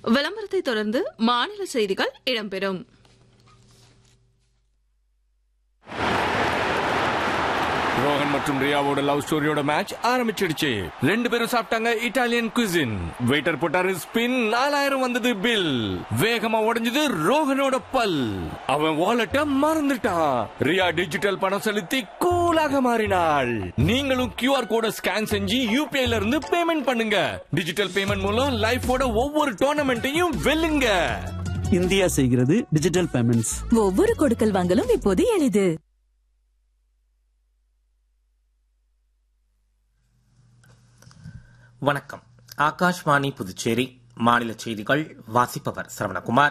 விளம்பரத்தை தொடர்ந்து மாநில செய்திகள் இடம்பெறும் ரோஹன் மற்றும் ரியாவோட லவ் ஸ்டோரியோட மேட்ச் ஆரம்பிச்சிடுச்சு ரெண்டு பேரும் சாப்பிட்டாங்க இட்டாலியன் குசின் வெயிட்டர் போட்டாரு ஸ்பின் நாலாயிரம் வந்தது பில் வேகமா உடைஞ்சது ரோஹனோட பல் அவன் வாலெட்ட மறந்துட்டான் ரியா டிஜிட்டல் பணம் செலுத்தி கூலாக மாறினாள் நீங்களும் கியூஆர் கோட ஸ்கேன் செஞ்சு யூபிஐல இருந்து பேமெண்ட் பண்ணுங்க டிஜிட்டல் பேமெண்ட் மூலம் லைஃபோட ஒவ்வொரு டோர்னமெண்ட்டையும் வெல்லுங்க இந்தியா செய்கிறது டிஜிட்டல் பேமெண்ட்ஸ் ஒவ்வொரு கொடுக்கல் வாங்கலும் இப்போது எளிது வணக்கம் ஆகாஷ்வாணி புதுச்சேரி மாநில செய்திகள் வாசிப்பவர் சரவணகுமார்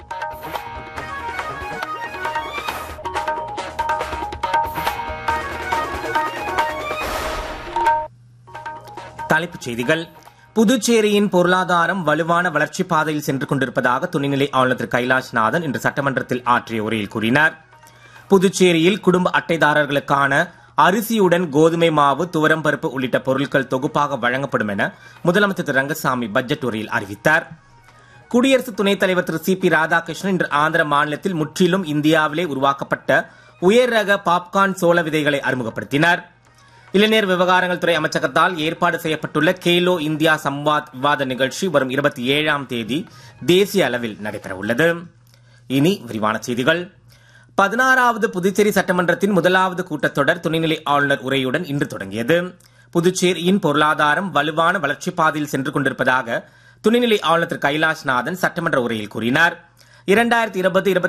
தலைப்புச் செய்திகள் புதுச்சேரியின் பொருளாதாரம் வலுவான வளர்ச்சி பாதையில் சென்று கொண்டிருப்பதாக துணைநிலை ஆளுநர் திரு கைலாஷ்நாதன் இன்று சட்டமன்றத்தில் ஆற்றிய உரையில் கூறினார் புதுச்சேரியில் குடும்ப அட்டைதாரர்களுக்கான அரிசியுடன் கோதுமை மாவு துவரம் பருப்பு உள்ளிட்ட பொருட்கள் தொகுப்பாக வழங்கப்படும் என முதலமைச்சர் திரு ரங்கசாமி பட்ஜெட் உரையில் அறிவித்தார் குடியரசு துணைத் தலைவர் திரு சி பி ராதாகிருஷ்ணன் இன்று ஆந்திர மாநிலத்தில் முற்றிலும் இந்தியாவிலே உருவாக்கப்பட்ட உயர் ரக பாப்கார்ன் சோள விதைகளை அறிமுகப்படுத்தினார் இளைஞர் விவகாரங்கள் துறை அமைச்சகத்தால் ஏற்பாடு செய்யப்பட்டுள்ள கேலோ இந்தியா சம்வாத் விவாத நிகழ்ச்சி வரும் இருபத்தி ஏழாம் தேதி தேசிய அளவில் நடைபெறவுள்ளது இனி விரிவான செய்திகள் பதினாறாவது புதுச்சேரி சட்டமன்றத்தின் முதலாவது கூட்டத்தொடர் துணைநிலை ஆளுநர் உரையுடன் இன்று தொடங்கியது புதுச்சேரியின் பொருளாதாரம் வலுவான வளர்ச்சிப் பாதையில் சென்று கொண்டிருப்பதாக துணைநிலை ஆளுநர் திரு கைலாஷ்நாதன் சட்டமன்ற உரையில் கூறினார் இரண்டாயிரத்தி இருபது